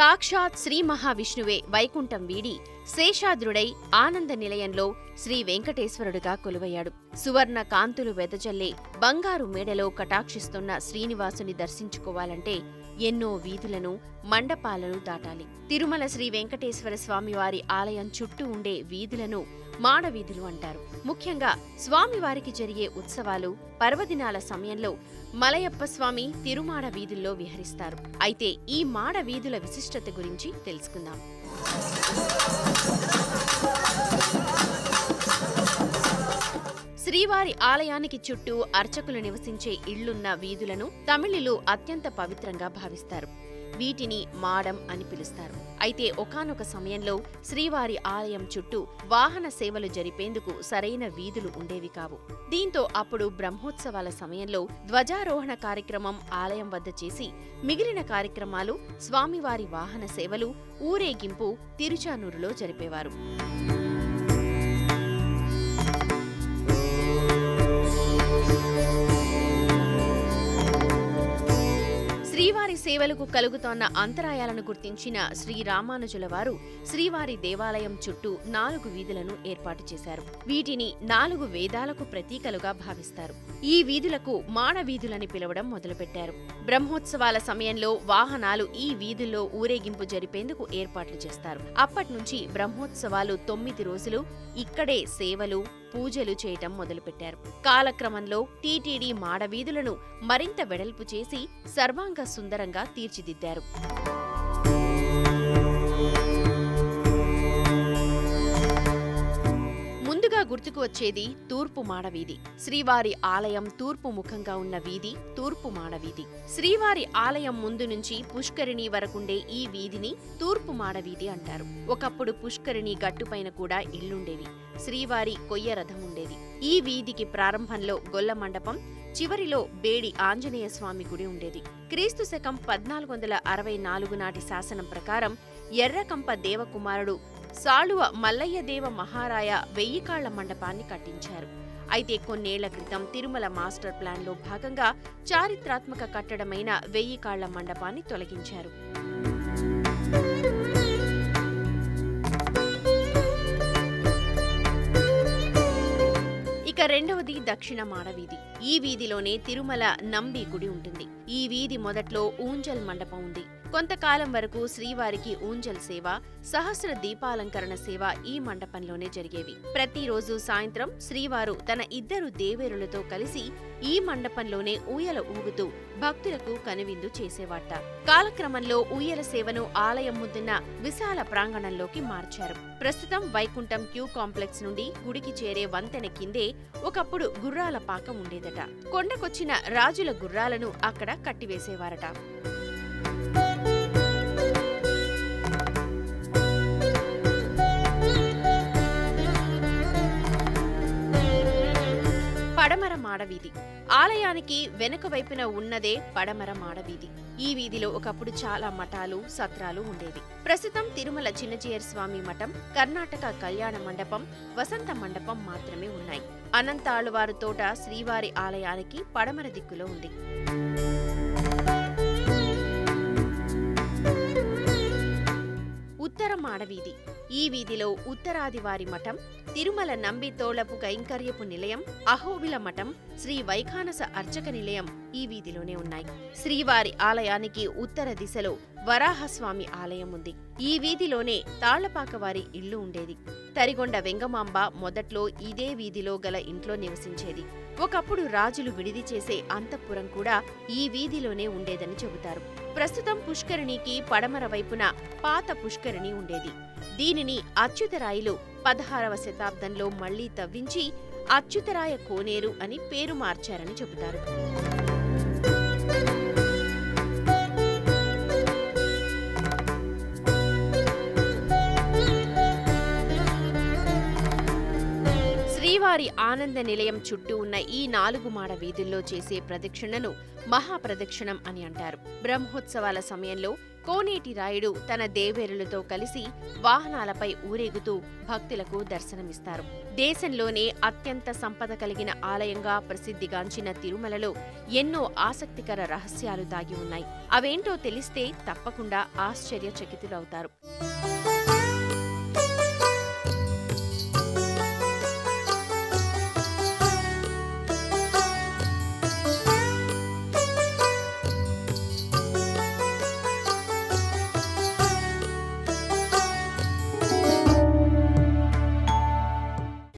సాక్షాత్ శ్రీ మహావిష్ణువే వైకుంఠం వీడి శేషాద్రుడై ఆనంద నిలయంలో శ్రీ వెంకటేశ్వరుడుగా కొలువయ్యాడు సువర్ణ కాంతులు వెదజల్లే బంగారు మేడలో కటాక్షిస్తున్న శ్రీనివాసుని దర్శించుకోవాలంటే ఎన్నో వీధులను మండపాలను దాటాలి తిరుమల శ్రీ వెంకటేశ్వర స్వామివారి ఆలయం చుట్టూ ఉండే వీధులను మాడవీధులు అంటారు ముఖ్యంగా స్వామివారికి జరిగే ఉత్సవాలు పర్వదినాల సమయంలో మలయప్ప స్వామి తిరుమాడ వీధుల్లో విహరిస్తారు అయితే ఈ మాడ వీధుల విశిష్టత గురించి తెలుసుకుందాం శ్రీవారి ఆలయానికి చుట్టూ అర్చకులు నివసించే ఇళ్లున్న వీధులను తమిళులు అత్యంత పవిత్రంగా భావిస్తారు వీటిని మాడం అని పిలుస్తారు అయితే ఒకానొక సమయంలో శ్రీవారి ఆలయం చుట్టూ వాహన సేవలు జరిపేందుకు సరైన వీధులు ఉండేవి కావు దీంతో అప్పుడు బ్రహ్మోత్సవాల సమయంలో ధ్వజారోహణ కార్యక్రమం ఆలయం వద్ద చేసి మిగిలిన కార్యక్రమాలు స్వామివారి వాహన సేవలు ఊరేగింపు తిరుచానూరులో జరిపేవారు శ్రీవారి సేవలకు కలుగుతోన్న అంతరాయాలను గుర్తించిన శ్రీ రామానుజుల వారు శ్రీవారి దేవాలయం చుట్టూ నాలుగు వీధులను ఏర్పాటు చేశారు వీటిని నాలుగు వేదాలకు ప్రతీకలుగా భావిస్తారు ఈ వీధులకు మాడ వీధులని పిలవడం మొదలుపెట్టారు బ్రహ్మోత్సవాల సమయంలో వాహనాలు ఈ వీధుల్లో ఊరేగింపు జరిపేందుకు ఏర్పాట్లు చేస్తారు అప్పటి నుంచి బ్రహ్మోత్సవాలు తొమ్మిది రోజులు ఇక్కడే సేవలు పూజలు చేయటం మొదలుపెట్టారు కాలక్రమంలో టీటీడీ మాడవీధులను మరింత వెడల్పు చేసి సర్వాంగ సుందరంగా తీర్చిదిద్దారు ముందుగా గుర్తుకు వచ్చేది తూర్పు మాడవీధి శ్రీవారి ఆలయం తూర్పు ముఖంగా ఉన్న వీధి తూర్పు మాడవీధి శ్రీవారి ఆలయం ముందు నుంచి పుష్కరిణి వరకుండే ఈ వీధిని తూర్పు మాడవీధి అంటారు ఒకప్పుడు పుష్కరిణి గట్టుపైన కూడా ఇళ్లుండేవి శ్రీవారి కొయ్య రథం ఉండేది ఈ వీధికి ప్రారంభంలో గొల్ల మండపం చివరిలో బేడి ఆంజనేయ స్వామి గుడి ఉండేది క్రీస్తు శకం పద్నాలుగు వందల అరవై నాలుగు నాటి శాసనం ప్రకారం ఎర్రకంప దేవకుమారుడు సాళువ మల్లయ్యదేవ మహారాయ వెయ్యి కాళ్ల మండపాన్ని కట్టించారు అయితే కొన్నేళ్ల క్రితం తిరుమల మాస్టర్ ప్లాన్లో భాగంగా చారిత్రాత్మక కట్టడమైన వెయ్యి కాళ్ల మండపాన్ని తొలగించారు ఇక రెండవది దక్షిణ మాడవీధి ఈ వీధిలోనే తిరుమల నంబి గుడి ఉంటుంది ఈ వీధి మొదట్లో ఊంజల్ మండపం ఉంది కొంతకాలం వరకు శ్రీవారికి ఊంజల్ సేవ సహస్ర దీపాలంకరణ సేవ ఈ మండపంలోనే జరిగేవి ప్రతిరోజు సాయంత్రం శ్రీవారు తన ఇద్దరు దేవేరులతో కలిసి ఈ మండపంలోనే ఊయల ఊగుతూ భక్తులకు కనువిందు చేసేవాట కాలక్రమంలో ఊయల సేవను ఆలయం ముందున్న విశాల ప్రాంగణంలోకి మార్చారు ప్రస్తుతం వైకుంఠం క్యూ కాంప్లెక్స్ నుండి గుడికి చేరే వంతెన కిందే ఒకప్పుడు గుర్రాల పాకం ఉండేదట కొండకొచ్చిన రాజుల గుర్రాలను అక్కడ కట్టివేసేవారట పడమర మాడవీధి ఆలయానికి వెనుక వైపున ఉన్నదే పడమర మాడవీధి ఈ వీధిలో ఒకప్పుడు చాలా మఠాలు సత్రాలు ఉండేవి ప్రస్తుతం తిరుమల చిన్నజీయర్ స్వామి మఠం కర్ణాటక కళ్యాణ మండపం వసంత మండపం మాత్రమే ఉన్నాయి అనంతాళువారు తోట శ్రీవారి ఆలయానికి పడమర దిక్కులో ఉంది ఉత్తర మాడవీధి ఈ వీధిలో ఉత్తరాదివారి మఠం తిరుమల నంబి తోళపు కైంకర్యపు నిలయం అహోబిల మఠం శ్రీ వైఖానస అర్చక నిలయం ఈ వీధిలోనే ఉన్నాయి శ్రీవారి ఆలయానికి ఉత్తర దిశలో వరాహస్వామి ఆలయం ఉంది ఈ వీధిలోనే తాళ్లపాక వారి ఇల్లు ఉండేది తరిగొండ వెంగమాంబ మొదట్లో ఇదే వీధిలో గల ఇంట్లో నివసించేది ఒకప్పుడు రాజులు విడిది చేసే అంతఃపురం కూడా ఈ వీధిలోనే ఉండేదని చెబుతారు ప్రస్తుతం పుష్కరిణికి పడమర వైపున పాత పుష్కరిణి ఉండేది దీనిని అచ్యుతరాయులు పదహారవ శతాబ్దంలో మళ్లీ తవ్వించి అచ్యుతరాయ కోనేరు అని పేరు మార్చారని చెబుతారు శ్రీవారి ఆనంద నిలయం చుట్టూ ఉన్న ఈ నాలుగు మాడ వీధుల్లో చేసే ప్రదక్షిణను మహాప్రదక్షిణం అని అంటారు బ్రహ్మోత్సవాల సమయంలో కోనేటి రాయుడు తన దేవేరులతో కలిసి వాహనాలపై ఊరేగుతూ భక్తులకు దర్శనమిస్తారు దేశంలోనే అత్యంత సంపద కలిగిన ఆలయంగా ప్రసిద్ధిగాంచిన తిరుమలలో ఎన్నో ఆసక్తికర రహస్యాలు దాగి ఉన్నాయి అవేంటో తెలిస్తే తప్పకుండా ఆశ్చర్యచకితులవుతారు